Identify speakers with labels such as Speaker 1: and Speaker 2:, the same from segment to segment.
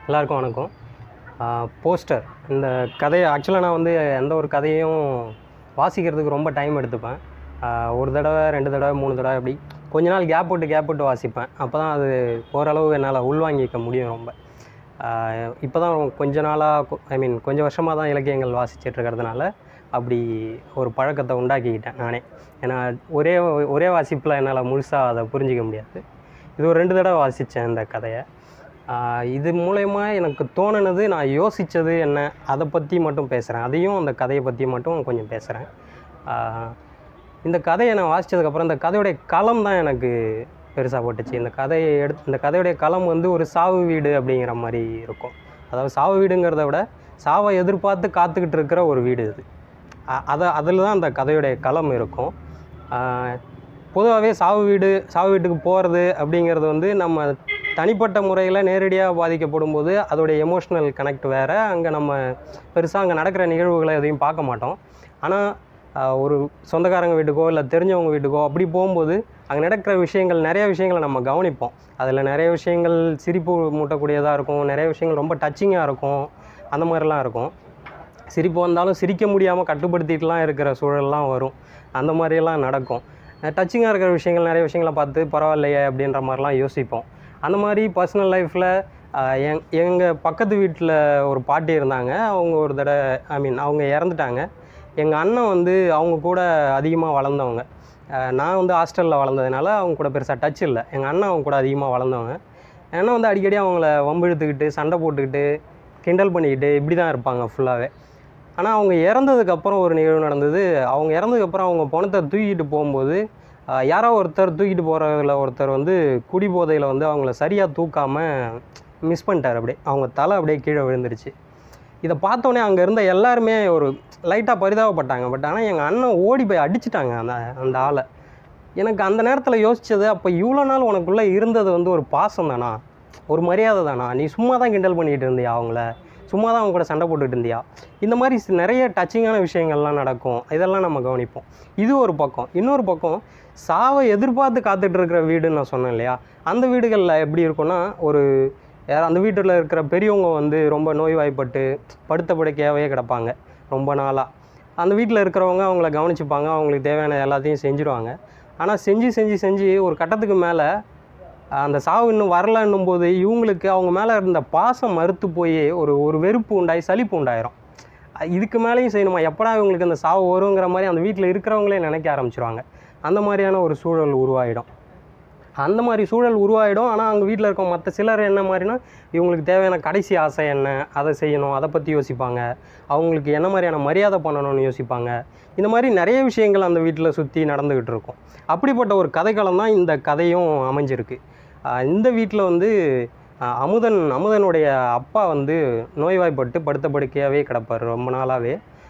Speaker 1: எல்லாருக்கும் வணக்கம் போஸ்டர் இந்த கதையை ஆக்சுவலாக நான் வந்து எந்த ஒரு கதையும் வாசிக்கிறதுக்கு ரொம்ப டைம் எடுத்துப்பேன் ஆஹ் ஒரு தடவை ரெண்டு தடவை மூணு தடவை அப்படி கொஞ்ச நாள் கேப் விட்டு கேப் விட்டு வாசிப்பேன் அப்போ தான் அது ஓரளவு என்னால் உள்வாங்கிக்க முடியும் ரொம்ப இப்போ தான் கொஞ்ச நாளாக ஐ மீன் கொஞ்சம் வருஷமாக தான் இலக்கியங்கள் வாசிச்சிட்டு இருக்கிறதுனால அப்படி ஒரு பழக்கத்தை உண்டாக்கிக்கிட்டேன் நானே ஏன்னா ஒரே ஒரே வாசிப்பில் என்னால் முழுசாக அதை புரிஞ்சிக்க முடியாது இது ஒரு ரெண்டு தடவை வாசித்தேன் இந்த கதையை ஆஹ் இது மூலயமா எனக்கு தோணுனது நான் யோசித்தது என்ன அதை பற்றி மட்டும் பேசுகிறேன் அதையும் அந்த கதையை பற்றி மட்டும் கொஞ்சம் பேசுகிறேன் இந்த கதையை நான் வாசித்ததுக்கப்புறம் இந்த கதையுடைய களம் தான் எனக்கு பெருசாக போட்டுச்சு இந்த கதையை எடுத்து இந்த கதையுடைய களம் வந்து ஒரு சாவு வீடு அப்படிங்கிற மாதிரி இருக்கும் அதாவது சாவு வீடுங்கிறத விட சாவை எதிர்பார்த்து காத்துக்கிட்டு இருக்கிற ஒரு வீடு இது அ- அதை அதில் தான் அந்த கதையுடைய களம் இருக்கும் பொதுவாகவே சாவு வீடு சாவு வீட்டுக்கு போகிறது அப்படிங்கிறது வந்து நம்ம தனிப்பட்ட முறையில் நேரடியாக பாதிக்கப்படும் போது அதோடைய எமோஷ்னல் கனெக்ட் வேறு அங்கே நம்ம பெருசாக அங்கே நடக்கிற நிகழ்வுகளை எதையும் பார்க்க மாட்டோம் ஆனால் ஒரு சொந்தக்காரங்க வீட்டுக்கோ இல்லை தெரிஞ்சவங்க வீட்டுக்கோ அப்படி போகும்போது அங்கே நடக்கிற விஷயங்கள் நிறைய விஷயங்களை நம்ம கவனிப்போம் அதில் நிறைய விஷயங்கள் சிரிப்பு மூட்டக்கூடியதாக இருக்கும் நிறைய விஷயங்கள் ரொம்ப டச்சிங்காக இருக்கும் அந்த மாதிரிலாம் இருக்கும் சிரிப்பு வந்தாலும் சிரிக்க முடியாமல் கட்டுப்படுத்திட்டுலாம் இருக்கிற சூழல்லாம் வரும் அந்த மாதிரியெல்லாம் நடக்கும் டச்சிங்காக இருக்கிற விஷயங்கள் நிறைய விஷயங்களை பார்த்து பரவாயில்லையே அப்படின்ற மாதிரிலாம் யோசிப்போம் அந்த மாதிரி பர்சனல் லைஃப்பில் எங் எங்கள் பக்கத்து வீட்டில் ஒரு பாட்டி இருந்தாங்க அவங்க ஒரு தடவை ஐ மீன் அவங்க இறந்துட்டாங்க எங்கள் அண்ணன் வந்து அவங்க கூட அதிகமாக வளர்ந்தவங்க அஹ் நான் வந்து ஹாஸ்டலில் வளர்ந்ததுனால அவங்க கூட பெருசாக டச் இல்லை எங்கள் அண்ணன் அவங்க கூட அதிகமாக வளர்ந்தவங்க அண்ணன் வந்து அடிக்கடி அவங்கள வம்பிழுத்துக்கிட்டு சண்டை போட்டுக்கிட்டு கிண்டல் பண்ணிக்கிட்டு இப்படி தான் இருப்பாங்க ஃபுல்லாகவே ஆனால் அவங்க இறந்ததுக்கப்புறம் ஒரு நிகழ்வு நடந்தது அவங்க இறந்ததுக்கப்புறம் அவங்க பணத்தை தூக்கிட்டு போகும்போது ஆஹ் யாரோ ஒருத்தர் தூக்கிட்டு போகிறதுல ஒருத்தர் வந்து குடி போதையில் வந்து அவங்கள சரியாக தூக்காமல் மிஸ் பண்ணிட்டார் அப்படியே அவங்க தலை அப்படியே கீழே விழுந்துருச்சு இதை பார்த்தோன்னே அங்கே இருந்த எல்லாருமே ஒரு லைட்டாக பரிதாபப்பட்டாங்க பட் ஆனால் எங்கள் அண்ணன் ஓடி போய் அடிச்சிட்டாங்க அந்த அந்த ஆளை எனக்கு அந்த நேரத்தில் யோசித்தது அப்போ இவ்வளோ நாள் உனக்குள்ளே இருந்தது வந்து ஒரு பாசம் தானா ஒரு மரியாதை தானா நீ சும்மா தான் கிண்டல் பண்ணிகிட்டு இருந்தியா அவங்கள சும்மா தான் அவங்க கூட சண்டை போட்டுட்டு இருந்தியா இந்த மாதிரி சி- நிறைய டச்சிங்கான விஷயங்கள்லாம் நடக்கும் இதெல்லாம் நம்ம கவனிப்போம் இது ஒரு பக்கம் இன்னொரு பக்கம் சாவை எதிர்பார்த்து காத்துட்டு இருக்கிற வீடுன்னு நான் சொன்னேன் இல்லையா அந்த வீடுகளில் எப்படி இருக்கும்னா ஒரு யார் அந்த வீட்டில் இருக்கிற பெரியவங்க வந்து ரொம்ப நோய்வாய்ப்பட்டு படுத்த படுக்கையாகவே கிடப்பாங்க ரொம்ப நாளாக அந்த வீட்டில் இருக்கிறவங்க அவங்கள கவனிச்சுப்பாங்க அவங்களுக்கு தேவையான எல்லாத்தையும் செஞ்சுருவாங்க ஆனால் செஞ்சு செஞ்சு செஞ்சு ஒரு கட்டத்துக்கு மேலே அந்த சாவு இன்னும் வரலன்னும் போது இவங்களுக்கு அவங்க மேலே இருந்த பாசம் மறுத்து போய் ஒரு ஒரு வெறுப்பு உண்டாகி சலிப்பு உண்டாயிரும் அஹ் இதுக்கு மேலேயும் செய்யணுமா எப்படா இவங்களுக்கு அந்த சாவு வருங்கிற மாதிரி அந்த வீட்டில் இருக்கிறவங்களே நினைக்க ஆரம்பிச்சிருவாங்க அந்த மாதிரியான ஒரு சூழல் உருவாயிடும் அந்த மாதிரி சூழல் உருவாயிடும் ஆனால் அவங்க வீட்டில் இருக்க மற்ற சிலர் என்ன மாதிரினா இவங்களுக்கு தேவையான கடைசி ஆசை என்ன அதை செய்யணும் அதை பற்றி யோசிப்பாங்க அவங்களுக்கு என்ன மாதிரியான மரியாதை பண்ணணும்னு யோசிப்பாங்க இந்த மாதிரி நிறைய விஷயங்கள் அந்த வீட்டில் சுற்றி நடந்துக்கிட்டு இருக்கும் அப்படிப்பட்ட ஒரு கதைக்களம் தான் இந்த கதையும் அமைஞ்சிருக்கு ஆஹ் இந்த வீட்டில் வந்து ஆஹ் அமுதன் அமுதனுடைய அப்பா வந்து நோய்வாய்ப்பட்டு படுத்த படுக்கையாகவே கிடப்பார் ரொம்ப நாளாகவே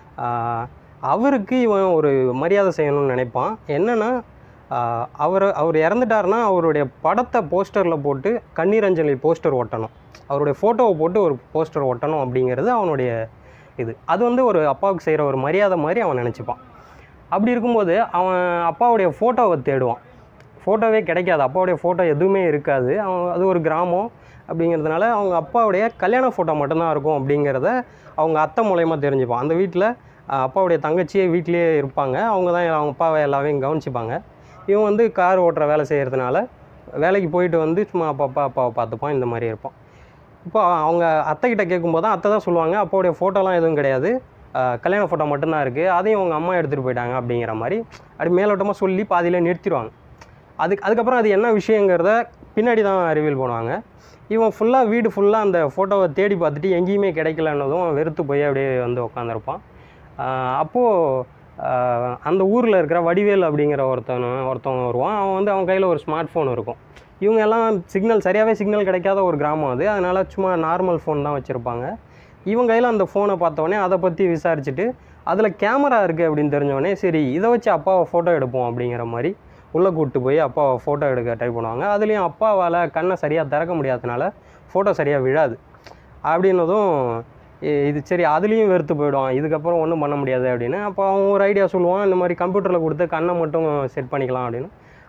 Speaker 1: அவருக்கு இவன் ஒரு மரியாதை செய்யணும்னு நினைப்பான் என்னென்னா அவர் அவர் இறந்துட்டாருன்னா அவருடைய படத்தை போஸ்டரில் போட்டு கண்ணீர் அஞ்சலி போஸ்டர் ஒட்டணும் அவருடைய ஃபோட்டோவை போட்டு ஒரு போஸ்டர் ஒட்டணும் அப்படிங்கிறது அவனுடைய இது அது வந்து ஒரு அப்பாவுக்கு செய்கிற ஒரு மரியாதை மாதிரி அவன் நினச்சிப்பான் அப்படி இருக்கும்போது அவன் அப்பாவுடைய ஃபோட்டோவை தேடுவான் ஃபோட்டோவே கிடைக்காது அப்பாவுடைய ஃபோட்டோ எதுவுமே இருக்காது அவன் அது ஒரு கிராமம் அப்படிங்கிறதுனால அவங்க அப்பாவுடைய கல்யாண ஃபோட்டோ மட்டும்தான் இருக்கும் அப்படிங்கிறத அவங்க அத்தை மூலயமா தெரிஞ்சுப்பான் அந்த வீட்டில் அப்பாவுடைய தங்கச்சியே வீட்டிலேயே இருப்பாங்க அவங்க தான் அவங்க அப்பாவை எல்லாத்தையும் கவனிச்சுப்பாங்க இவன் வந்து கார் ஓட்டுற வேலை செய்கிறதுனால வேலைக்கு போயிட்டு வந்து சும்மா அப்பா அப்பா அப்பாவை பார்த்துப்பான் இந்த மாதிரி இருப்பான் இப்போ அவங்க அத்தைக்கிட்ட கேட்கும்போது தான் அத்தை தான் சொல்லுவாங்க அப்பாவுடைய ஃபோட்டோலாம் எதுவும் கிடையாது ஆஹ் கல்யாண ஃபோட்டோ மட்டும்தான் இருக்குது அதையும் அவங்க அம்மா எடுத்துகிட்டு போயிட்டாங்க அப்படிங்கிற மாதிரி அப்படி மேலோட்டமாக சொல்லி பாதியிலே நிறுத்திடுவாங்க அதுக்கு அதுக்கப்புறம் அது என்ன விஷயங்கிறத பின்னாடி தான் ரிவீல் பண்ணுவாங்க இவன் ஃபுல்லாக வீடு ஃபுல்லாக அந்த ஃபோட்டோவை தேடி பார்த்துட்டு எங்கேயுமே கிடைக்கலன்னதும் வெறுத்து போய் அப்படியே வந்து உட்காந்துருப்பான் அப்போது அந்த ஊரில் இருக்கிற வடிவேல் அப்படிங்கிற ஒருத்தன் ஒருத்தவன் வருவான் அவன் வந்து அவன் கையில் ஒரு ஸ்மார்ட் ஃபோன் இருக்கும் இவங்க எல்லாம் சிக்னல் சரியாகவே சிக்னல் கிடைக்காத ஒரு கிராமம் அது அதனால் சும்மா நார்மல் ஃபோன் தான் வச்சுருப்பாங்க இவன் கையில் அந்த ஃபோனை பார்த்தோன்னே அதை பற்றி விசாரிச்சுட்டு அதில் கேமரா இருக்குது அப்படின்னு தெரிஞ்சவொடனே சரி இதை வச்சு அப்பாவை ஃபோட்டோ எடுப்போம் அப்படிங்கிற மாதிரி உள்ளே கூப்பிட்டு போய் அப்பாவை ஃபோட்டோ எடுக்க ட்ரை பண்ணுவாங்க அதுலேயும் அப்பாவால் கண்ணை சரியாக திறக்க முடியாதனால ஃபோட்டோ சரியாக விழாது அப்படின்னதும் இ- இது சரி அதுலேயும் வெறுத்து போயிடும் இதுக்கப்புறம் ஒன்றும் பண்ண முடியாது அப்படின்னு அப்போ அவன் ஒரு ஐடியா சொல்லுவான் இந்த மாதிரி கம்ப்யூட்டரில் கொடுத்து கண்ணை மட்டும் செட் பண்ணிக்கலாம் அப்படின்னு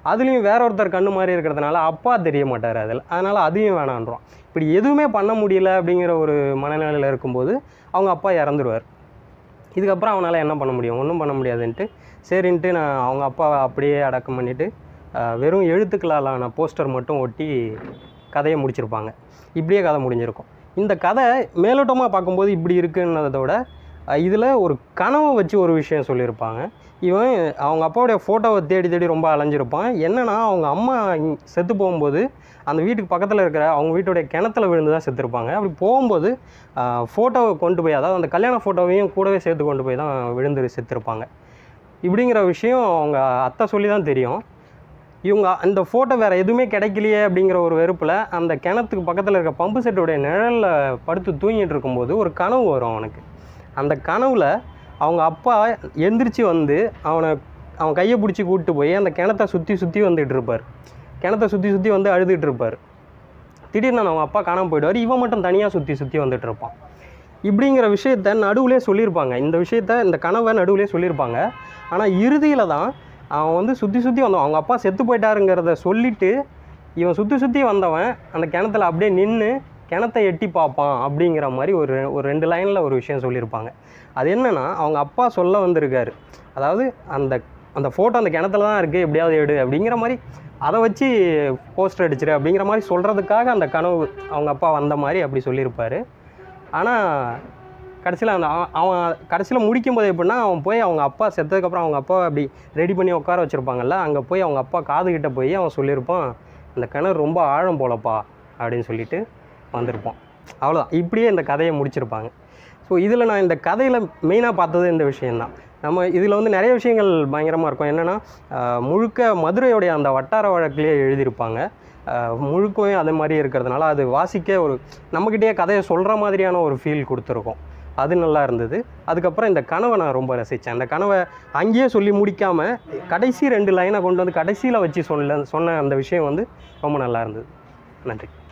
Speaker 1: அதுலேயும் வேற ஒருத்தர் கண்ணு மாதிரி இருக்கிறதுனால அப்பா தெரிய மாட்டார் அதில் அதனால் அதையும் வேணான்றோம் இப்படி எதுவுமே பண்ண முடியல அப்படிங்கிற ஒரு மனநிலையில் இருக்கும்போது அவங்க அப்பா இறந்துருவார் இதுக்கப்புறம் அவனால் என்ன பண்ண முடியும் ஒன்றும் பண்ண முடியாதுன்ட்டு சரின்ட்டு நான் அவங்க அப்பாவை அப்படியே அடக்கம் பண்ணிவிட்டு வெறும் எழுத்துக்களாலான போஸ்டர் மட்டும் ஒட்டி கதையை முடிச்சிருப்பாங்க இப்படியே கதை முடிஞ்சிருக்கும் இந்த கதை மேலோட்டமாக பார்க்கும்போது இப்படி இருக்குன்னதோட இதில் ஒரு கனவை வச்சு ஒரு விஷயம் சொல்லியிருப்பாங்க இவன் அவங்க அப்பாவுடைய ஃபோட்டோவை தேடி தேடி ரொம்ப அலைஞ்சிருப்பான் என்னன்னா அவங்க அம்மா இங்- செத்து போகும்போது அந்த வீட்டுக்கு பக்கத்தில் இருக்கிற அவங்க வீட்டுடைய கிணத்துல விழுந்து தான் செத்துருப்பாங்க அப்படி போகும்போது ஃபோட்டோவை கொண்டு போய் அதாவது அந்த கல்யாண ஃபோட்டோவையும் கூடவே சேர்த்து கொண்டு போய் தான் விழுந்து செத்துருப்பாங்க இப்படிங்கிற விஷயம் அவங்க அத்தை சொல்லி தான் தெரியும் இவங்க அந்த ஃபோட்டோ வேறு எதுவுமே கிடைக்கலையே அப்படிங்கிற ஒரு வெறுப்பில் அந்த கிணத்துக்கு பக்கத்தில் இருக்க பம்பு செட்டுடைய நிழலில் படுத்து தூங்கிட்டு இருக்கும்போது ஒரு கனவு வரும் அவனுக்கு அந்த கனவுல அவங்க அப்பா எந்திரிச்சு வந்து அவனை அவன் கையை பிடிச்சி கூப்பிட்டு போய் அந்த கிணத்த சுற்றி சுற்றி வந்துட்டு இருப்பார் கிணத்த சுற்றி சுற்றி வந்து அழுதுட்டு இருப்பார் திடீர்னு அவங்க அப்பா காணாமல் போயிடுவார் இவன் மட்டும் தனியாக சுற்றி சுற்றி வந்துட்டு இருப்பான் இப்படிங்கிற விஷயத்த நடுவுலே சொல்லியிருப்பாங்க இந்த விஷயத்த இந்த கனவை நடுவுலே சொல்லியிருப்பாங்க ஆனால் இறுதியில் தான் அவன் வந்து சுற்றி சுற்றி வந்தான் அவங்க அப்பா செத்து போயிட்டாருங்கிறத சொல்லிட்டு இவன் சுற்றி சுற்றி வந்தவன் அந்த கிணத்துல அப்படியே நின்று கிணத்தை எட்டி பார்ப்பான் அப்படிங்கிற மாதிரி ஒரு ஒரு ரெண்டு லைனில் ஒரு விஷயம் சொல்லியிருப்பாங்க அது என்னன்னா அவங்க அப்பா சொல்ல வந்திருக்காரு அதாவது அந்த அந்த ஃபோட்டோ அந்த கிணத்துல தான் இருக்குது எப்படியாவது எடு அப்படிங்கிற மாதிரி அதை வச்சு போஸ்டர் அடிச்சிரு அப்படிங்கிற மாதிரி சொல்கிறதுக்காக அந்த கனவு அவங்க அப்பா வந்த மாதிரி அப்படி சொல்லியிருப்பாரு ஆனால் கடைசியில் அந்த அவன் அவன் கடைசியில் முடிக்கும்போது எப்படின்னா அவன் போய் அவங்க அப்பா செத்ததுக்கப்புறம் அவங்க அப்பா அப்படி ரெடி பண்ணி உட்கார வச்சுருப்பாங்கல்ல அங்கே போய் அவங்க அப்பா காதுகிட்ட போய் அவன் சொல்லியிருப்பான் இந்த கிணறு ரொம்ப ஆழம் போலப்பா அப்படின்னு சொல்லிட்டு வந்திருப்பான் அவ்வளோதான் இப்படியே இந்த கதையை முடிச்சிருப்பாங்க ஸோ இதில் நான் இந்த கதையில் மெயினாக பார்த்தது இந்த விஷயந்தான் நம்ம இதில் வந்து நிறைய விஷயங்கள் பயங்கரமாக இருக்கும் என்னென்னா முழுக்க மதுரையோடைய அந்த வட்டார வழக்கிலேயே எழுதியிருப்பாங்க ஆஹ் முழுக்கவே அதே மாதிரி இருக்கிறதுனால அது வாசிக்க ஒரு நம்மக்கிட்டேயே கதையை சொல்கிற மாதிரியான ஒரு ஃபீல் கொடுத்துருக்கோம் அது நல்லா இருந்தது அதுக்கப்புறம் இந்த கனவை நான் ரொம்ப ரசித்தேன் அந்த கனவை அங்கேயே சொல்லி முடிக்காமல் கடைசி ரெண்டு லைனை கொண்டு வந்து கடைசியில் வச்சு சொல்ல சொன்ன அந்த விஷயம் வந்து ரொம்ப நல்லா இருந்தது நன்றி